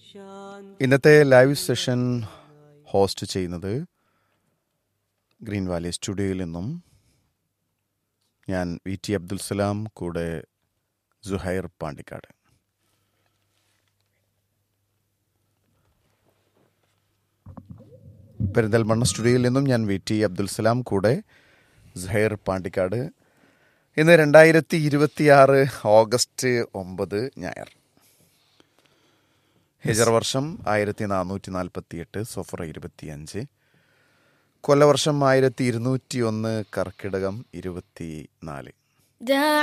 ഇന്നത്തെ live session host ചെയ്യുന്നത് green valley സ്റ്റുഡിയോയിൽ നിന്നും ഞാൻ വി ടി അബ്ദുൽ സലാം കൂടെ സുഹൈർ പാണ്ടിക്കാട് പെരിന്തൽമണ്ണ സ്റ്റുഡിയോയിൽ നിന്നും ഞാൻ വി ടി അബ്ദുൽ സലാം കൂടെ സുഹൈർ പാണ്ടിക്കാട് ഇന്ന് രണ്ടായിരത്തി ഇരുപത്തിയാറ് ഓഗസ്റ്റ് ഒമ്പത് ഞായർ ഹിജർ വർഷം ആയിരത്തി നാനൂറ്റി നാൽപ്പത്തി എട്ട് സൊഫർ ഇരുപത്തിയഞ്ച് കൊല്ലവർഷം ആയിരത്തി ഇരുന്നൂറ്റി ഒന്ന് കർക്കിടകം ഇരുപത്തി നാല്